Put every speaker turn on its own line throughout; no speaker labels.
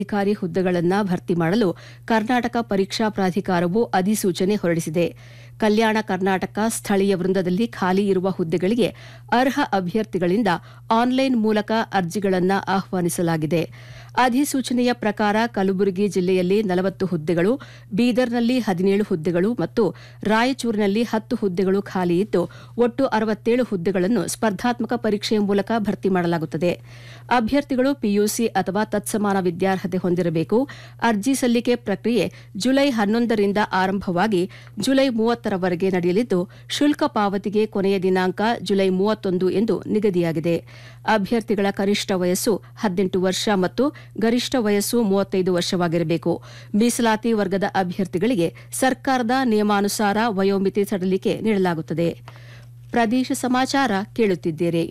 ಅಧಿಕಾರಿ ಹುದ್ದೆಗಳನ್ನು ಭರ್ತಿ ಮಾಡಲು ಕರ್ನಾಟಕ ಪರೀಕ್ಷಾ ಪ್ರಾಧಿಕಾರವು ಅಧಿಸೂಚನೆ ಹೊರಡಿಸಿದೆ ಕಲ್ಯಾಣ ಕರ್ನಾಟಕ ಸ್ಥಳೀಯ ವೃಂದದಲ್ಲಿ ಖಾಲಿ ಇರುವ ಹುದ್ದೆಗಳಿಗೆ ಅರ್ಹ ಅಭ್ಯರ್ಥಿಗಳಿಂದ ಆನ್ಲೈನ್ ಮೂಲಕ ಅರ್ಜಿಗಳನ್ನು ಆಹ್ವಾನಿಸಲಾಗಿದೆ ಅಧಿಸೂಚನೆಯ ಪ್ರಕಾರ ಕಲಬುರಗಿ ಜಿಲ್ಲೆಯಲ್ಲಿ ನಲವತ್ತು ಹುದ್ದೆಗಳು ಬೀದರ್ನಲ್ಲಿ ಹದಿನೇಳು ಹುದ್ದೆಗಳು ಮತ್ತು ರಾಯಚೂರಿನಲ್ಲಿ ಹತ್ತು ಹುದ್ದೆಗಳು ಖಾಲಿ ಇದ್ದು ಒಟ್ಟು ಅರವತ್ತೇಳು ಹುದ್ದೆಗಳನ್ನು ಸ್ಪರ್ಧಾತ್ಮಕ ಪರೀಕ್ಷೆಯ ಮೂಲಕ ಭರ್ತಿ ಮಾಡಲಾಗುತ್ತದೆ ಅಭ್ಯರ್ಥಿಗಳು ಪಿಯುಸಿ ಅಥವಾ ತತ್ಸಮಾನ ವಿದ್ಯಾರ್ಹತೆ ಹೊಂದಿರಬೇಕು ಅರ್ಜಿ ಸಲ್ಲಿಕೆ ಪ್ರಕ್ರಿಯೆ ಜುಲೈ ಹನ್ನೊಂದರಿಂದ ಆರಂಭವಾಗಿ ಜುಲೈ ಮೂವತ್ತರವರೆಗೆ ನಡೆಯಲಿದ್ದು ಶುಲ್ಕ ಪಾವತಿಗೆ ಕೊನೆಯ ದಿನಾಂಕ ಜುಲೈ ಮೂವತ್ತೊಂದು ಎಂದು ನಿಗದಿಯಾಗಿದೆ ಅಭ್ಯರ್ಥಿಗಳ ಕನಿಷ್ಠ ವಯಸ್ಸು ಹದಿನೆಂಟು ವರ್ಷ ಮತ್ತು ಗರಿಷ್ಠ ವಯಸ್ಸು ಮೂವತ್ತೈದು ವರ್ಷವಾಗಿರಬೇಕು ಮೀಸಲಾತಿ ವರ್ಗದ ಅಭ್ಯರ್ಥಿಗಳಿಗೆ ಸರ್ಕಾರದ ನಿಯಮಾನುಸಾರ ವಯೋಮಿತಿ ಸಡಿಲಿಕೆ ನೀಡಲಾಗುತ್ತದೆ ಪ್ರದೇಶ ಸಮಾಚಾರ ಕೇಳುತ್ತಿದ್ದೀರಿ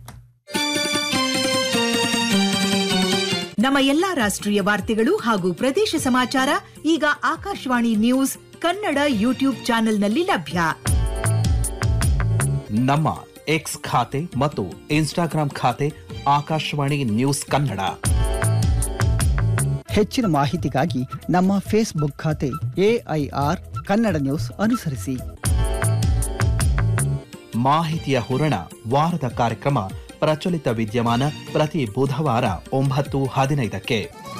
ನಮ್ಮ ಎಲ್ಲಾ ರಾಷ್ಟ್ರೀಯ ವಾರ್ತೆಗಳು ಹಾಗೂ ಪ್ರದೇಶ ಸಮಾಚಾರ ಈಗ ಆಕಾಶವಾಣಿ ನ್ಯೂಸ್ ಕನ್ನಡ ಯೂಟ್ಯೂಬ್ ಚಾನೆಲ್ನಲ್ಲಿ ಲಭ್ಯ
ನಮ್ಮ ಎಕ್ಸ್ ಖಾತೆ ಮತ್ತು ಇನ್ಸ್ಟಾಗ್ರಾಂ ಖಾತೆ ಆಕಾಶವಾಣಿ ನ್ಯೂಸ್ ಕನ್ನಡ
ಹೆಚ್ಚಿನ ಮಾಹಿತಿಗಾಗಿ ನಮ್ಮ ಫೇಸ್ಬುಕ್ ಖಾತೆ ಎಐಆರ್ ಕನ್ನಡ ನ್ಯೂಸ್ ಅನುಸರಿಸಿ
ಮಾಹಿತಿಯ ಹೂರಣ ವಾರದ ಕಾರ್ಯಕ್ರಮ ಪ್ರಚಲಿತ ವಿದ್ಯಮಾನ ಪ್ರತಿ ಬುಧವಾರ ಒಂಬತ್ತು ಹದಿನೈದಕ್ಕೆ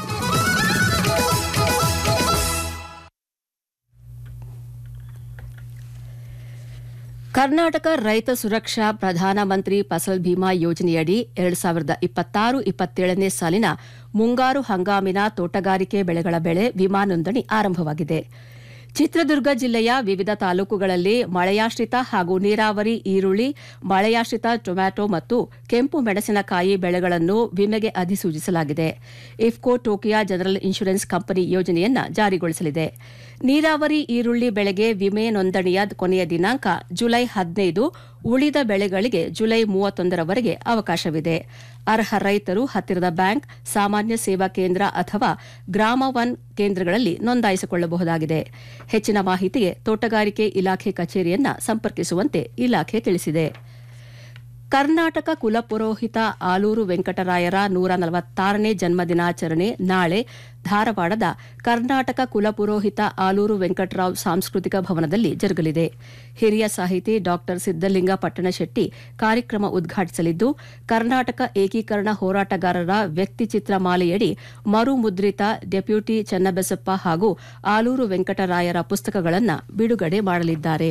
ಕರ್ನಾಟಕ ರೈತ ಸುರಕ್ಷಾ ಪ್ರಧಾನಮಂತ್ರಿ ಫಸಲ್ ಭೀಮಾ ಯೋಜನೆಯಡಿ ಎರಡು ಸಾವಿರದ ಇಪ್ಪತ್ತಾರು ಇಪ್ಪತ್ತೇಳನೇ ಸಾಲಿನ ಮುಂಗಾರು ಹಂಗಾಮಿನ ತೋಟಗಾರಿಕೆ ಬೆಳೆಗಳ ಬೆಳೆ ವಿಮಾ ನೋಂದಣಿ ಆರಂಭವಾಗಿದೆ ಚಿತ್ರದುರ್ಗ ಜಿಲ್ಲೆಯ ವಿವಿಧ ತಾಲೂಕುಗಳಲ್ಲಿ ಮಳೆಯಾಶ್ರಿತ ಹಾಗೂ ನೀರಾವರಿ ಈರುಳ್ಳಿ ಮಳೆಯಾಶ್ರಿತ ಟೊಮ್ಯಾಟೊ ಮತ್ತು ಕೆಂಪು ಮೆಣಸಿನಕಾಯಿ ಬೆಳೆಗಳನ್ನು ವಿಮೆಗೆ ಅಧಿಸೂಚಿಸಲಾಗಿದೆ IFFCO Tokio general insurance company ಯೋಜನೆಯನ್ನ ಜಾರಿಗೊಳಿಸಲಿದೆ ನೀರಾವರಿ ಈರುಳ್ಳಿ ಬೆಳೆಗೆ ವಿಮೆ ನೋಂದಣಿಯ ಕೊನೆಯ ದಿನಾಂಕ ಜುಲೈ ಹದಿನೈದು ಉಳಿದ ಬೆಳೆಗಳಿಗೆ ಜುಲೈ ಮೂವತ್ತೊಂದರವರೆಗೆ ಅವಕಾಶವಿದೆ ಅರ್ಹ ರೈತರು ಹತ್ತಿರದ ಬ್ಯಾಂಕ್ ಸಾಮಾನ್ಯ ಸೇವಾ ಕೇಂದ್ರ ಅಥವಾ ಗ್ರಾಮ ಒನ್ ಕೇಂದ್ರಗಳಲ್ಲಿ ನೋಂದಾಯಿಸಿಕೊಳ್ಳಬಹುದಾಗಿದೆ ಹೆಚ್ಚಿನ ಮಾಹಿತಿಗೆ ತೋಟಗಾರಿಕೆ ಇಲಾಖೆ ಕಚೇರಿಯನ್ನ ಸಂಪರ್ಕಿಸುವಂತೆ ಇಲಾಖೆ ತಿಳಿಸಿದೆ ಕರ್ನಾಟಕ ಕುಲಪುರೋಹಿತ ಆಲೂರು ವೆಂಕಟರಾಯರ ನೂರ ನಲವತ್ತಾರನೇ ಜನ್ಮದಿನಾಚರಣೆ ನಾಳೆ ಧಾರವಾಡದ ಕರ್ನಾಟಕ ಕುಲಪುರೋಹಿತ ಆಲೂರು ವೆಂಕಟರಾವ್ ಸಾಂಸ್ಕೃತಿಕ ಭವನದಲ್ಲಿ ಜರುಗಲಿದೆ ಹಿರಿಯ ಸಾಹಿತಿ ಡಾ ಸಿದ್ದಲಿಂಗ ಪಟ್ಟಣಶೆಟ್ಟಿ ಕಾರ್ಯಕ್ರಮ ಉದ್ಘಾಟಿಸಲಿದ್ದು ಕರ್ನಾಟಕ ಏಕೀಕರಣ ಹೋರಾಟಗಾರರ ವ್ಯಕ್ತಿಚಿತ್ರ ಮಾಲೆಯಡಿ ಮರು ಮುದ್ರಿತ ಡೆಪ್ಯೂಟಿ ಚನ್ನಬಸಪ್ಪ ಹಾಗೂ ಆಲೂರು ವೆಂಕಟರಾಯರ ಪುಸ್ತಕಗಳನ್ನು ಬಿಡುಗಡೆ ಮಾಡಲಿದ್ದಾರೆ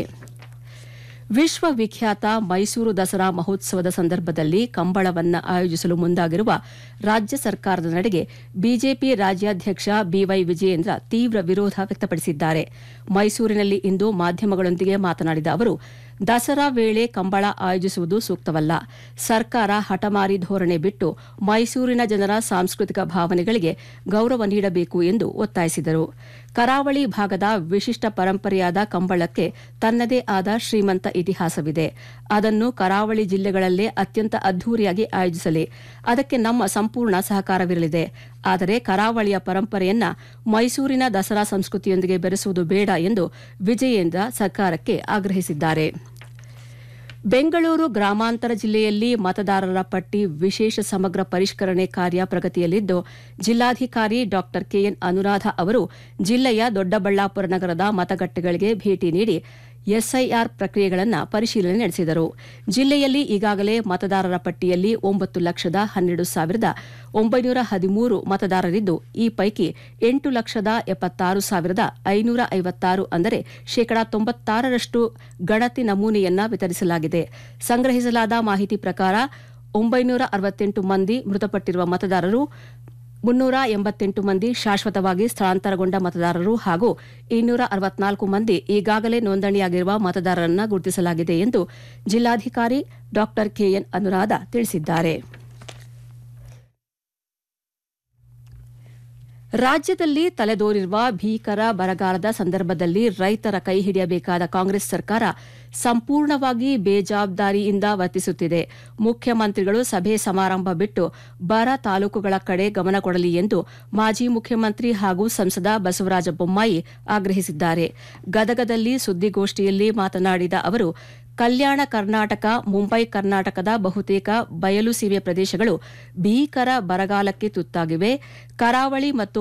ವಿಶ್ವವಿಖ್ಯಾತ ಮೈಸೂರು ದಸರಾ ಮಹೋತ್ಸವದ ಸಂದರ್ಭದಲ್ಲಿ ಕಂಬಳವನ್ನು ಆಯೋಜಿಸಲು ಮುಂದಾಗಿರುವ ರಾಜ್ಯ ಸರ್ಕಾರದ ನಡೆಗೆ ಬಿಜೆಪಿ ರಾಜ್ಯಾಧ್ಯಕ್ಷ ಬಿವೈ ವಿಜಯೇಂದ್ರ ತೀವ್ರ ವಿರೋಧ ವ್ಯಕ್ತಪಡಿಸಿದ್ದಾರೆ ಮೈಸೂರಿನಲ್ಲಿ ಇಂದು ಮಾಧ್ಯಮಗಳೊಂದಿಗೆ ಮಾತನಾಡಿದ ಅವರು ದಸರಾ ವೇಳೆ ಕಂಬಳ ಆಯೋಜಿಸುವುದು ಸೂಕ್ತವಲ್ಲ ಸರ್ಕಾರ ಹಠಮಾರಿ ಧೋರಣೆ ಬಿಟ್ಟು ಮೈಸೂರಿನ ಜನರ ಸಾಂಸ್ಕೃತಿಕ ಭಾವನೆಗಳಿಗೆ ಗೌರವ ನೀಡಬೇಕು ಎಂದು ಒತ್ತಾಯಿಸಿದರು ಕರಾವಳಿ ಭಾಗದ ವಿಶಿಷ್ಟ ಪರಂಪರೆಯಾದ ಕಂಬಳಕ್ಕೆ ತನ್ನದೇ ಆದ ಶ್ರೀಮಂತ ಇತಿಹಾಸವಿದೆ ಅದನ್ನು ಕರಾವಳಿ ಜಿಲ್ಲೆಗಳಲ್ಲೇ ಅತ್ಯಂತ ಅದ್ದೂರಿಯಾಗಿ ಆಯೋಜಿಸಲಿ ಅದಕ್ಕೆ ನಮ್ಮ ಸಂಪೂರ್ಣ ಸಹಕಾರವಿರಲಿದೆ ಆದರೆ ಕರಾವಳಿಯ ಪರಂಪರೆಯನ್ನ ಮೈಸೂರಿನ ದಸರಾ ಸಂಸ್ಕೃತಿಯೊಂದಿಗೆ ಬೆರೆಸುವುದು ಬೇಡ ಎಂದು ವಿಜಯೇಂದ್ರ ಸರ್ಕಾರಕ್ಕೆ ಆಗ್ರಹಿಸಿದ್ದಾರೆ ಬೆಂಗಳೂರು ಗ್ರಾಮಾಂತರ ಜಿಲ್ಲೆಯಲ್ಲಿ ಮತದಾರರ ಪಟ್ಟಿ ವಿಶೇಷ ಸಮಗ್ರ ಪರಿಷ್ಕರಣೆ ಕಾರ್ಯ ಪ್ರಗತಿಯಲ್ಲಿದ್ದು ಜಿಲ್ಲಾಧಿಕಾರಿ ಡಾ ಕೆಎನ್ ಅನುರಾಧ ಅವರು ಜಿಲ್ಲೆಯ ದೊಡ್ಡಬಳ್ಳಾಪುರ ನಗರದ ಮತಗಟ್ಟೆಗಳಿಗೆ ಭೇಟಿ ನೀಡಿ ಎಸ್ಐಆರ್ ಪ್ರಕ್ರಿಯೆಗಳನ್ನು ಪರಿಶೀಲನೆ ನಡೆಸಿದರು ಜಿಲ್ಲೆಯಲ್ಲಿ ಈಗಾಗಲೇ ಮತದಾರರ ಪಟ್ಟಿಯಲ್ಲಿ ಒಂಬತ್ತು ಲಕ್ಷದ ಹನ್ನೆರಡು ಸಾವಿರದ ಒಂಬೈನೂರ ಹದಿಮೂರು ಮತದಾರರಿದ್ದು ಈ ಪೈಕಿ ಎಂಟು ಲಕ್ಷದ ಎಪ್ಪತ್ತಾರು ಸಾವಿರದ ಐನೂರ ಐವತ್ತಾರು ಅಂದರೆ ಶೇಕಡಾ ತೊಂಬತ್ತಾರರಷ್ಟು ಗಣತಿ ನಮೂನೆಯನ್ನ ವಿತರಿಸಲಾಗಿದೆ ಸಂಗ್ರಹಿಸಲಾದ ಮಾಹಿತಿ ಪ್ರಕಾರ ಒಂಬೈನೂರ ಅರವತ್ತೆಂಟು ಮಂದಿ ಮೃತಪಟ್ಟಿರುವ ಮತದಾರರು ಮುನ್ನೂರ ಎಂಬತ್ತೆಂಟು ಮಂದಿ ಶಾಶ್ವತವಾಗಿ ಸ್ಥಳಾಂತರಗೊಂಡ ಮತದಾರರು ಹಾಗೂ ಇನ್ನೂರ ಅರವತ್ನಾಲ್ಕು ಮಂದಿ ಈಗಾಗಲೇ ನೋಂದಣಿಯಾಗಿರುವ ಮತದಾರರನ್ನು ಗುರುತಿಸಲಾಗಿದೆ ಎಂದು ಜಿಲ್ಲಾಧಿಕಾರಿ ಡಾ ಕೆಎನ್ ಅನುರಾಧ ತಿಳಿಸಿದ್ದಾರೆ ರಾಜ್ಯದಲ್ಲಿ ತಲೆದೋರಿರುವ ಭೀಕರ ಬರಗಾಲದ ಸಂದರ್ಭದಲ್ಲಿ ರೈತರ ಕೈ ಹಿಡಿಯಬೇಕಾದ ಕಾಂಗ್ರೆಸ್ ಸರ್ಕಾರ ಸಂಪೂರ್ಣವಾಗಿ ಬೇಜವಾಬ್ದಾರಿಯಿಂದ ವರ್ತಿಸುತ್ತಿದೆ ಮುಖ್ಯಮಂತ್ರಿಗಳು ಸಭೆ ಸಮಾರಂಭ ಬಿಟ್ಟು ಬರ ತಾಲೂಕುಗಳ ಕಡೆ ಗಮನ ಕೊಡಲಿ ಎಂದು ಮಾಜಿ ಮುಖ್ಯಮಂತ್ರಿ ಹಾಗೂ ಸಂಸದ ಬಸವರಾಜ ಬೊಮ್ಮಾಯಿ ಆಗ್ರಹಿಸಿದ್ದಾರೆ ಗದಗದಲ್ಲಿ ಸುದ್ದಿಗೋಷ್ಠಿಯಲ್ಲಿ ಮಾತನಾಡಿದ ಅವರು ಕಲ್ಯಾಣ ಕರ್ನಾಟಕ ಮುಂಬೈ ಕರ್ನಾಟಕದ ಬಹುತೇಕ ಬಯಲು ಸೀಮೆ ಪ್ರದೇಶಗಳು ಭೀಕರ ಬರಗಾಲಕ್ಕೆ ತುತ್ತಾಗಿವೆ ಕರಾವಳಿ ಮತ್ತು